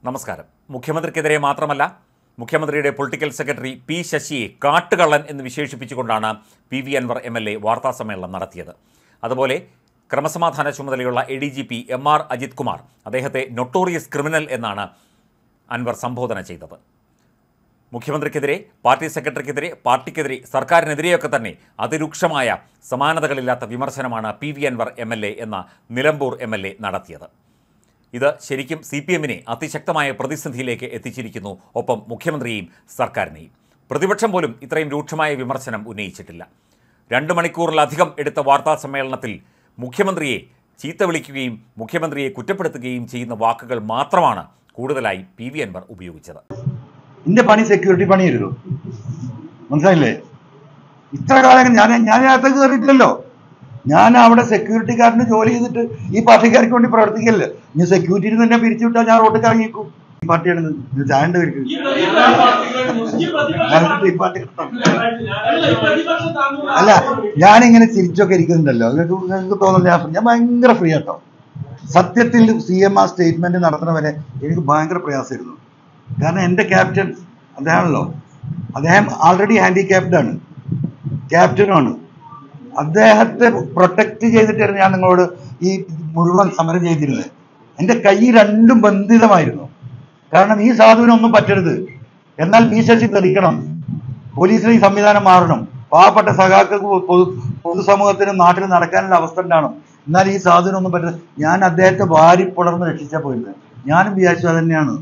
നമസ്കാരം മുഖ്യമന്ത്രിക്കെതിരെ മാത്രമല്ല മുഖ്യമന്ത്രിയുടെ പൊളിറ്റിക്കൽ സെക്രട്ടറി പി ശശിയെ കാട്ടുകള്ളൻ എന്ന് വിശേഷിപ്പിച്ചുകൊണ്ടാണ് P V Anvar M L A വാർത്താസമ്മേളനം നടത്തിയത് അതുപോലെ ക്രമസമാധാന ചുമതലയുള്ള A D G P M R Ajith Kumar അദ്ദേഹത്തെ നൊട്ടോറിയസ് ക്രിമിനൽ എന്നാണ് അൻവർ സംബോധന ചെയ്തത് മുഖ്യമന്ത്രിക്കെതിരെ പാർട്ടി സെക്രട്ടറിക്കെതിരെ പാർട്ടിക്കെതിരെ സർക്കാരിനെതിരെയൊക്കെ തന്നെ അതിരൂക്ഷമായ സമാനതകളില്ലാത്ത വിമർശനമാണ് P V Anvar M L A എന്ന നിലമ്പൂർ എം എൽ എ നടത്തിയത് ഇത് ശരിക്കും സി പി എമ്മിനെ അതിശക്തമായ പ്രതിസന്ധിയിലേക്ക് എത്തിച്ചിരിക്കുന്നു ഒപ്പം മുഖ്യമന്ത്രിയെയും സർക്കാരിനെയും പ്രതിപക്ഷം പോലും ഇത്രയും രൂക്ഷമായ വിമർശനം ഉന്നയിച്ചിട്ടില്ല രണ്ട് മണിക്കൂറിലധികം എടുത്ത വാർത്താ സമ്മേളനത്തിൽ മുഖ്യമന്ത്രിയെ ചീത്ത വിളിക്കുകയും മുഖ്യമന്ത്രിയെ കുറ്റപ്പെടുത്തുകയും ചെയ്യുന്ന വാക്കുകൾ മാത്രമാണ് കൂടുതലായി പി വി അൻവർ ഉപയോഗിച്ചത് എന്റെ പണി സെക്യൂരിറ്റി പണിയായിരുന്നു മനസ്സിലായില്ലേ ഇത്ര കാലം ഞാൻ ഞാൻ അകത്തേക്ക് കയറിയിട്ടില്ലല്ലോ ഞാൻ അവിടെ സെക്യൂരിറ്റിക്കാരന് ജോലി ചെയ്തിട്ട് ഈ പാർട്ടിക്കാർക്ക് വേണ്ടി പ്രവർത്തിക്കല്ലേ ഇനി സെക്യൂരിറ്റി തന്നെ പിരിച്ചു വിട്ടാൽ ഞാൻ റോട്ടിൽ ഇറങ്ങിക്കും ഈ പാർട്ടിയാണ് ഇത് ചായന്റെ പേർക്ക് ഈ പ്രതിപക്ഷ പാർട്ടികളുടെ മുസ്ലിം ഞാനിപ്പോ ഈ പാർട്ടി അല്ല, ഈ പ്രതിപക്ഷം താങ്കൾ അല്ല ഞാനിങ്ങനെ ചിരിച്ചൊക്കെ ഇരിക്കുന്നുണ്ടല്ലോ നിങ്ങൾക്ക് നിങ്ങൾക്ക് തോന്നുന്നില്ല ഞാൻ ഞാൻ ഭയങ്കര ഫ്രീ ആട്ടോ സത്യത്തിൽ സി എം ആ സ്റ്റേറ്റ്മെന്റ് നടത്തുന്നവരെ എനിക്ക് ഭയങ്കര പ്രയാസമായിരുന്നു കാരണം എൻ്റെ ക്യാപ്റ്റൻ അദ്ദേഹമാണല്ലോ അദ്ദേഹം ആൾറെഡി ഹാൻഡിക്യാപ്ഡ് ആണ് ക്യാപ്റ്റനുമാണ് അദ്ദേഹത്തെ പ്രൊട്ടക്ട് ചെയ്തിട്ടായിരുന്നു ഞാൻ നിങ്ങളോട് ഈ മുഴുവൻ സമരം ചെയ്തിരുന്നത് എൻ്റെ കൈ രണ്ടും ബന്ധിതമായിരുന്നു കാരണം ഈ സാധുവിനൊന്നും പറ്റരുത് എന്നാൽ പി ശശി തെളിക്കണം പോലീസിന് ഈ സംവിധാനം മാറണം പാവപ്പെട്ട സഖാക്കൾക്ക് പൊ- പൊതു പൊതുസമൂഹത്തിനും നാട്ടിൽ നടക്കാനുള്ള അവസ്ഥ ഉണ്ടാവണം എന്നാൽ ഈ സാധുവിനൊന്നും പറ്റരുത് ഞാൻ അദ്ദേഹത്തെ വാരി പുലർന്ന് രക്ഷിച്ചാൽ പോയിരുന്നത് ഞാനും വിചാരിച്ചു അത് തന്നെയാണ്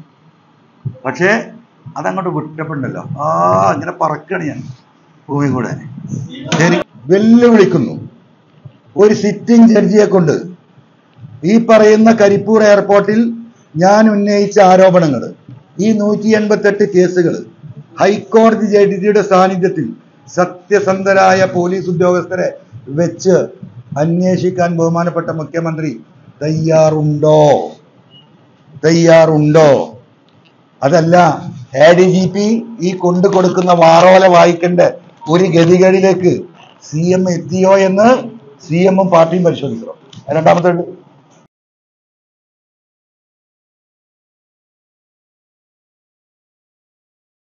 പക്ഷേ അതങ്ങോട്ട് വിട്ടപ്പോണ്ടല്ലോ ആ ഇങ്ങനെ പറക്കുകയാണ് ഞാൻ ഭൂമി കൂടെ ശരി വെല്ലുവിളിക്കുന്നു ഒരു സിറ്റിംഗ് ജഡ്ജിയെ കൊണ്ട് ഈ പറയുന്ന കരിപ്പൂർ എയർപോർട്ടിൽ ഞാൻ ഉന്നയിച്ച ആരോപണങ്ങൾ ഈ നൂറ്റി എൺപത്തെട്ട് കേസുകൾ ഹൈക്കോടതി ജഡ്ജിയുടെ സാന്നിധ്യത്തിൽ സത്യസന്ധരായ പോലീസ് ഉദ്യോഗസ്ഥരെ വെച്ച് അന്വേഷിക്കാൻ ബഹുമാനപ്പെട്ട മുഖ്യമന്ത്രി തയ്യാറുണ്ടോ തയ്യാറുണ്ടോ അതല്ല എ ഡി ജി പി ഈ കൊണ്ടു കൊടുക്കുന്ന വാറോല വായിക്കേണ്ട ഒരു ഗതികളിലേക്ക് സി എം എത്തിയോ എന്ന് സി എമ്മും പാർട്ടിയും പരിശോധിക്കണം രണ്ടാമത്തെ